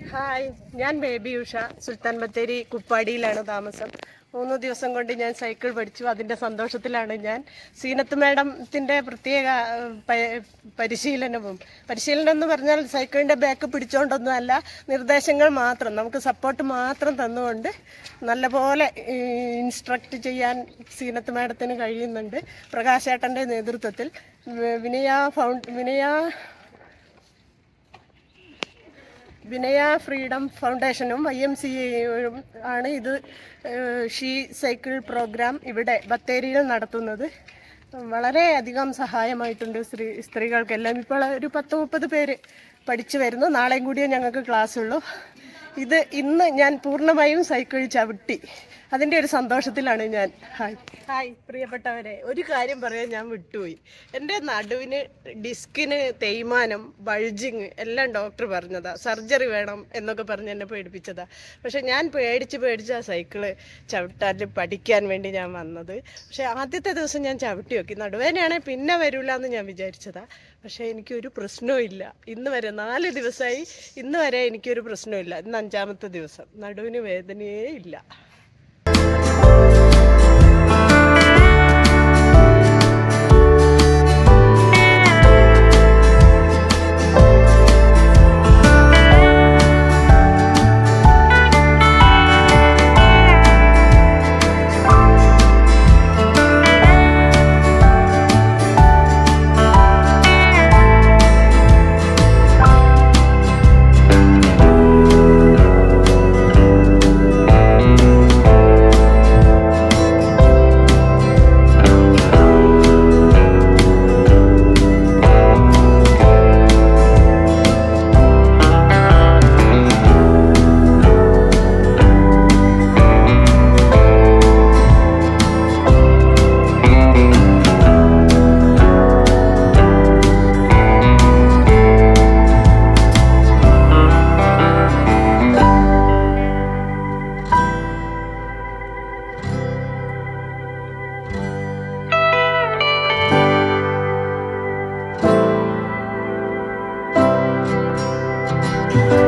hi ഞാൻ baby Usha Sultan Bathery കുപ്പാടിയിലാണ് താമസം മൂന്ന് ദിവസം കൊണ്ട് ഞാൻ സൈക്കിൾ പഠിച്ചു അതിൻ്റെ സന്തോഷത്തിലാണ് ഞാൻ സീനത്ത് മാഡത്തിൻ്റെ പ്രത്യേക ഏഹ്, പ- പരിശീലനവും പരിശീലനം എന്ന് പറഞ്ഞാൽ സൈക്കിളിൻ്റെ ബാക്ക് പിടിച്ചുകൊണ്ടൊന്നും അല്ല നിർദ്ദേശങ്ങൾ മാത്രം നമുക്ക് സപ്പോർട്ട് മാത്രം തന്നുകൊണ്ട് നല്ലപോലെ ഇൻസ്ട്രക്ട് ചെയ്യാൻ സീനത്ത് മാഡത്തിന് കഴിയുന്നുണ്ട് പ്രകാശേട്ടൻ്റെ നേതൃത്വത്തിൽ വി- വിനയ ഫൗണ്ട് വിനയ വിനയ ഫ്രീഡം ഫൗണ്ടേഷനും വൈ എം സി എയും ആണ് ഇത് ഏഹ്, ഷീ സൈക്കിൾ പ്രോഗ്രാം ഇവിടെ ബത്തേരിയിൽ നടത്തുന്നത് വളരെയധികം സഹായമായിട്ടുണ്ട് സ്ത്രീ സ്ത്രീകൾക്കെല്ലാം ഇപ്പോൾ ഒരു പത്ത് മുപ്പത് പേര് പഠിച്ചു വരുന്നു നാളെയും കൂടിയേ ഞങ്ങൾക്ക് ക്ലാസ് ഉള്ളൂ ഇത് ഇന്ന് ഞാൻ പൂർണ്ണമായും സൈക്കിൾ ചവിട്ടി അതിൻ്റെ ഒരു സന്തോഷത്തിലാണ് ഞാൻ ഹായ് ഹായ് പ്രിയപ്പെട്ടവരെ ഒരു കാര്യം പറയാൻ ഞാൻ വിട്ടുപോയി എൻ്റെ നടുവിന് ഡിസ്കിന് തേയ്മാനം ബൾജിങ് എല്ലാം ഡോക്ടർ പറഞ്ഞതാ സർജറി വേണം എന്നൊക്കെ പറഞ്ഞ് എന്നെ പേടിപ്പിച്ചതാ പക്ഷെ ഞാൻ പേടിച്ച് പേടിച്ച് ആ സൈക്കിള് ചവിട്ടാൻ പഠിക്കാൻ വേണ്ടി ഞാൻ വന്നത് പക്ഷെ ആദ്യത്തെ ദിവസം ഞാൻ ചവിട്ടി നോക്കി നടുവേനയാണെങ്കിൽ പിന്നെ വരില്ല എന്ന് ഞാൻ വിചാരിച്ചതാ പക്ഷെ എനിക്കൊരു പ്രശ്നവും ഇല്ല ഇന്ന് വരെ നാല് ദിവസമായി ഇന്ന് വരെ എനിക്കൊരു പ്രശ്നമില്ല ഇന്ന് അഞ്ചാമത്തെ ദിവസം നടുവിന് വേദനയേ ഇല്ല Thank